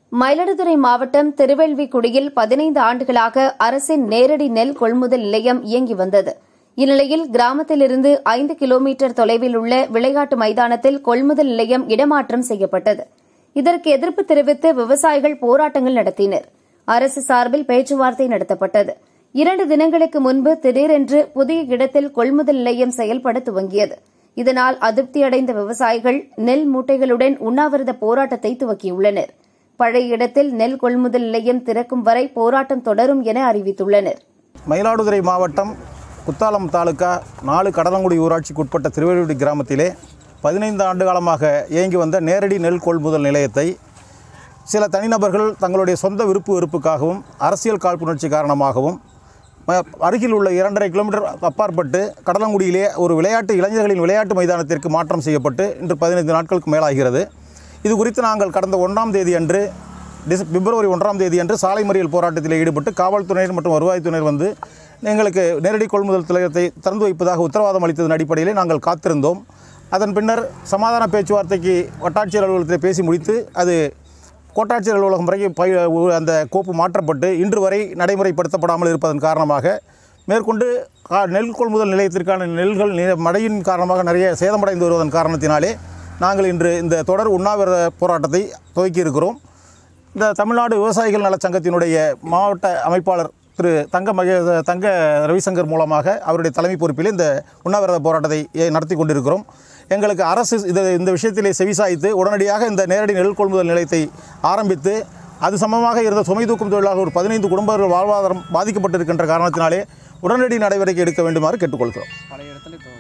மயிலாடுதுறை மாவட்டம் திருவெல்விக்குடியில் பதினைந்து ஆண்டுகளாக அரசின் நேரடி நெல் கொள்முதல் நிலையம் இயங்கி வந்தது இந்நிலையில் கிராமத்திலிருந்து ஐந்து கிலோமீட்டர் தொலைவில் உள்ள விளையாட்டு மைதானத்தில் கொள்முதல் நிலையம் இடமாற்றம் செய்யப்பட்டது இதற்கு எதிர்ப்பு தெரிவித்து விவசாயிகள் போராட்டங்கள் நடத்தினர் அரசு சார்பில் பேச்சுவார்த்தை நடத்தப்பட்டது இரண்டு தினங்களுக்கு முன்பு திடீரென்று புதிய இடத்தில் கொள்முதல் நிலையம் செயல்பட துவங்கியது இதனால் அதிருப்தியடைந்த விவசாயிகள் நெல் மூட்டைகளுடன் உண்ணாவிரத போராட்டத்தை துவக்கியுள்ளனர் பழைய இடத்தில் நெல் கொள்முதல் நிலையம் திறக்கும் வரை போராட்டம் தொடரும் என அறிவித்துள்ளனர் மயிலாடுதுறை மாவட்டம் குத்தாலம் தாலுகா நாலு கடலங்குடி ஊராட்சிக்கு உட்பட்ட திருவள்ளுவடி கிராமத்திலே பதினைந்து ஆண்டு காலமாக இயங்கி வந்த நேரடி நெல் கொள்முதல் நிலையத்தை சில தனிநபர்கள் தங்களுடைய சொந்த விருப்பு வெறுப்புக்காகவும் அரசியல் காழ்ப்புணர்ச்சி காரணமாகவும் ம- அருகில் உள்ள இரண்டரை கிலோமீட்டர் அப்பாற்பட்டு கடலங்குடியிலே ஒரு விளையாட்டு இளைஞர்களின் விளையாட்டு மைதானத்திற்கு மாற்றம் செய்யப்பட்டு இன்று பதினைந்து நாட்களுக்கு மேலாகிறது இது குறித்து நாங்கள் கடந்த ஒன்றாம் தேதி அன்று டிச பிப்ரவரி ஒன்றாம் தேதி அன்று சாலை மறியல் போராட்டத்தில் ஈடுபட்டு காவல்துறையினர் மற்றும் வருவாய்த்துறையினர் வந்து எங்களுக்கு நேரடி கொள்முதல் நிலையத்தை திறந்து வைப்பதாக உத்தரவாதம் அளித்ததன் அடிப்படையிலே நாங்கள் காத்திருந்தோம் அதன் பின்னர் சமாதான பேச்சுவார்த்தைக்கு வட்டாட்சியர் அலுவலகத்தில் பேசி முடித்து அது கோட்டாட்சியர் அலுவலகம் வரைக்கும் பய உ- அந்த கோப்பு மாற்றப்பட்டு இன்று வரை நடைமுறைப்படுத்தப்படாமல் இருப்பதன் காரணமாக மேற்கொண்டு கா- நெல் கொள்முதல் நிலையத்திற்கான நெல்கள் நி- மழையின் காரணமாக நிறைய சேதமடைந்து வருவதன் காரணத்தினாலே நாங்கள் இன்று இந்த தொடர் உண்ணாவிரத போராட்டத்தை துவக்கி இருக்கிறோம் இந்த தமிழ்நாடு விவசாயிகள் நலச் சங்கத்தினுடைய மாவட்ட அமைப்பாளர் திரு தங்க மகே தங்க ரவிசங்கர் மூலமாக அவருடைய தலைமை பொறுப்பில் இந்த உண்ணாவிரத போராட்டத்தை ஏ- நடத்தி கொண்டிருக்கிறோம் எங்களுக்கு அரசு இது இந்த விஷயத்திலே செவிசாய்த்து உடனடியாக இந்த நேரடி நெல் கொள்முதல் நிலையத்தை ஆரம்பித்து அது சம்பந்தமாக இருந்த சுமை தூக்கும் தொழிலாளர் ஒரு பதினைந்து குடும்பங்கள் வாழ்வாதாரம் பாதிக்கப்பட்டிருக்கின்ற காரணத்தினாலே உடனடி நடவடிக்கை எடுக்க வேண்டுமாறு கேட்டுக்கொள்கிறோம்